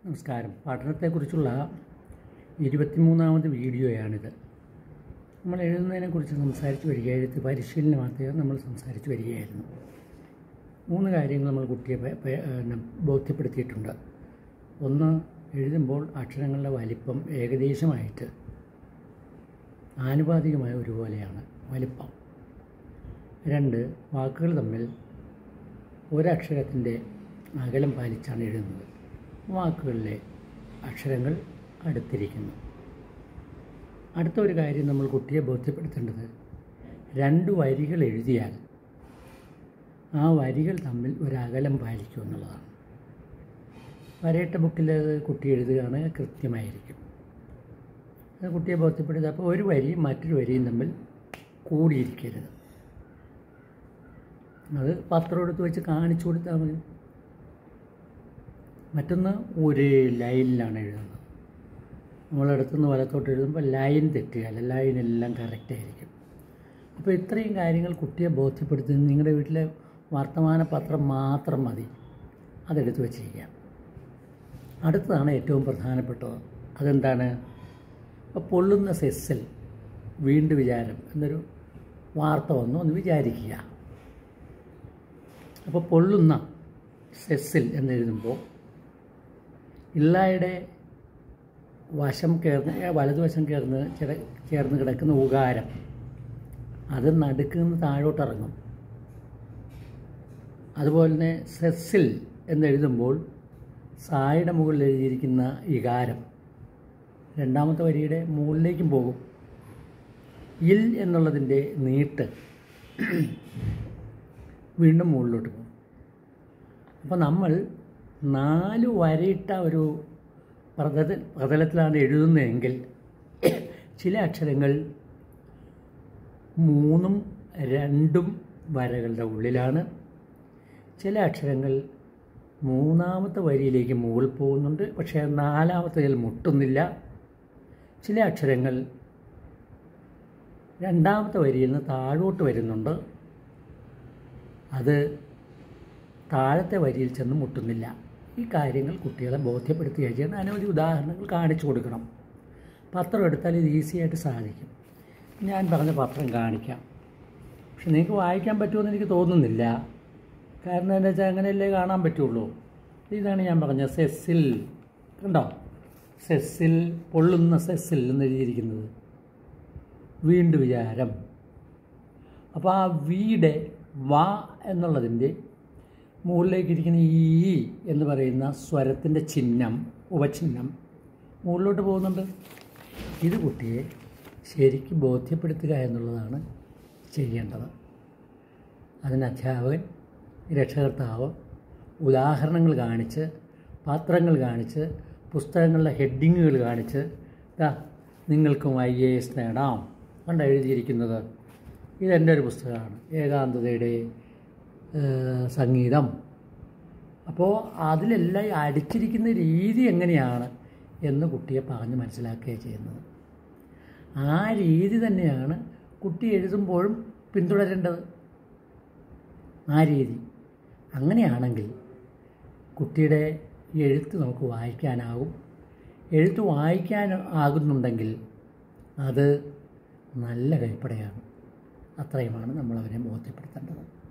നമസ്കാരം പഠനത്തെക്കുറിച്ചുള്ള ഇരുപത്തിമൂന്നാമത് വീഡിയോയാണിത് നമ്മൾ എഴുതുന്നതിനെക്കുറിച്ച് സംസാരിച്ച് വരിക എഴുത്ത് പരിശീലനമാക്കുക നമ്മൾ സംസാരിച്ച് വരികയായിരുന്നു മൂന്ന് കാര്യങ്ങൾ നമ്മൾ കുട്ടിയെ പ- പ- പിന്നെ ബോധ്യപ്പെടുത്തിയിട്ടുണ്ട് ഒന്ന് എഴുതുമ്പോൾ അക്ഷരങ്ങളുടെ വലിപ്പം ഏകദേശമായിട്ട് ആനുപാതികമായ ഒരുപോലെയാണ് വലിപ്പം രണ്ട് വാക്കുകൾ തമ്മിൽ ഒരക്ഷരത്തിൻ്റെ അകലം പാലിച്ചാണ് എഴുതുന്നത് വാക്കുകളിലെ അക്ഷരങ്ങൾ അടുത്തിരിക്കുന്നു അടുത്ത ഒരു കാര്യം നമ്മൾ കുട്ടിയെ ബോധ്യപ്പെടുത്തേണ്ടത് രണ്ട് വരികൾ എഴുതിയാൽ ആ വരികൾ തമ്മിൽ ഒരകലം പാലിക്കും എന്നുള്ളതാണ് വരയിട്ട ബുക്കിൽ അത് കുട്ടി എഴുതുകയാണെങ്കിൽ കൃത്യമായിരിക്കും അത് കുട്ടിയെ ബോധ്യപ്പെടുത്തുക അപ്പോൾ ഒരു വരിയും മറ്റൊരു വരിയും തമ്മിൽ കൂടിയിരിക്കരുത് അത് പത്രം എടുത്ത് വെച്ച് കാണിച്ചു കൊടുത്താൽ മതി മറ്റൊന്ന് ഒരു ലൈനിലാണ് എഴുതുന്നത് നമ്മളിടത്തുനിന്ന് വലത്തോട്ട് എഴുതുമ്പോൾ ലൈൻ തെറ്റുകയല്ല ലൈനെല്ലാം കറക്റ്റ് ആയിരിക്കും അപ്പോൾ ഇത്രയും കാര്യങ്ങൾ കുട്ടിയെ ബോധ്യപ്പെടുത്തി നിങ്ങളുടെ വീട്ടിലെ വർത്തമാന പത്രം മാത്രം മതി അതെടുത്ത് വെച്ചിരിക്കാം അടുത്തതാണ് ഏറ്റവും പ്രധാനപ്പെട്ടത് അതെന്താണ് ഇപ്പോൾ പൊള്ളുന്ന സെസ്സിൽ വീണ്ടും വിചാരം എന്നൊരു വാർത്ത വന്നു എന്ന് വിചാരിക്കുക അപ്പോൾ പൊള്ളുന്ന സെസ്സിൽ എന്നെഴുതുമ്പോൾ ഇള്ളായുടെ വശം ചേർന്ന് വലതുവശം ചേർന്ന് ചില ചേർന്ന് കിടക്കുന്ന ഉകാരം അത് നടുക്ക് നിന്ന് താഴോട്ടിറങ്ങും അതുപോലെ തന്നെ സെസ്സിൽ എന്നെഴുതുമ്പോൾ സായുടെ മുകളിൽ എഴുതിയിരിക്കുന്ന ഇകാരം രണ്ടാമത്തെ വരിയുടെ മുകളിലേക്കും പോകും ഇൽ എന്നുള്ളതിൻ്റെ നീട്ട് വീണ്ടും മുകളിലോട്ട് പോകും അപ്പോൾ നമ്മൾ നാല് വരയിട്ട ഒരു പ്രതല പ്രതലത്തിലാണ് എഴുതുന്നതെങ്കിൽ ചില അക്ഷരങ്ങൾ മൂന്നും രണ്ടും വരകളുടെ ഉള്ളിലാണ് ചില അക്ഷരങ്ങൾ മൂന്നാമത്തെ വരിയിലേക്ക് മുകളിൽ പോകുന്നുണ്ട് പക്ഷേ നാലാമത്തേതിൽ മുട്ടുന്നില്ല ചില അക്ഷരങ്ങൾ രണ്ടാമത്തെ വരിയിൽ നിന്ന് താഴോട്ട് വരുന്നുണ്ട് അത് താഴത്തെ വരിയിൽ ചെന്ന് മുട്ടുന്നില്ല ഈ കാര്യങ്ങൾ കുട്ടികളെ ബോധ്യപ്പെടുത്തുക ചെയ്യണം അനവധി ഉദാഹരണങ്ങൾ കാണിച്ചു കൊടുക്കണം പത്രം എടുത്താൽ ഇത് ഈസിയായിട്ട് സാധിക്കും ഞാൻ പറഞ്ഞ പത്രം കാണിക്കാം പക്ഷെ നിങ്ങൾക്ക് വായിക്കാൻ പറ്റുമെന്ന് എനിക്ക് തോന്നുന്നില്ല കാരണം എന്താ വെച്ചാൽ അങ്ങനെയല്ലേ കാണാൻ പറ്റുള്ളൂ ഇതാണ് ഞാൻ പറഞ്ഞത് സെസ്സിൽ കണ്ടോ സെസ്സിൽ പൊള്ളുന്ന സെസ്സിൽ എന്ന് എഴുതിയിരിക്കുന്നത് വീണ്ടും വിചാരം അപ്പോൾ ആ വീടെ വാ എന്നുള്ളതിൻ്റെ മുകളിലേക്ക് ഇരിക്കുന്ന ഈ എന്ന് പറയുന്ന സ്വരത്തിൻ്റെ ചിഹ്നം ഉപചിഹ്നം മുകളിലോട്ട് പോകുന്നുണ്ട് ഇത് കുട്ടിയെ ശരിക്കും ബോധ്യപ്പെടുത്തുക എന്നുള്ളതാണ് ചെയ്യേണ്ടത് അതിന് അധ്യാപകൻ രക്ഷകർത്താവ് ഉദാഹരണങ്ങൾ കാണിച്ച് പത്രങ്ങൾ കാണിച്ച് പുസ്തകങ്ങളിലെ ഹെഡിങ്ങുകൾ കാണിച്ച് ദാ നിങ്ങൾക്കും ഐ എ എസ് നേടാം കണ്ട എഴുതിയിരിക്കുന്നത് ഇതെൻ്റെ ഒരു പുസ്തകമാണ് ഏകാന്തതയുടെ ഏഹ്, സംഗീതം അപ്പോൾ അതിലെല്ലാം അടിച്ചിരിക്കുന്ന രീതി എങ്ങനെയാണ് എന്ന് കുട്ടിയെ പറഞ്ഞ് മനസ്സിലാക്കുകയാണ് ചെയ്യുന്നത് ആ രീതി തന്നെയാണ് കുട്ടി എഴുതുമ്പോഴും പിന്തുടരേണ്ടത് ആ രീതി അങ്ങനെയാണെങ്കിൽ കുട്ടിയുടെ എഴുത്ത് നമുക്ക് വായിക്കാനാകും എഴുത്ത് വായിക്കാൻ ആകുന്നുണ്ടെങ്കിൽ അത് നല്ല കൈപ്പടയാണ് അത്രയുമാണ് നമ്മൾ അവരെ ബോധ്യപ്പെടുത്തേണ്ടത്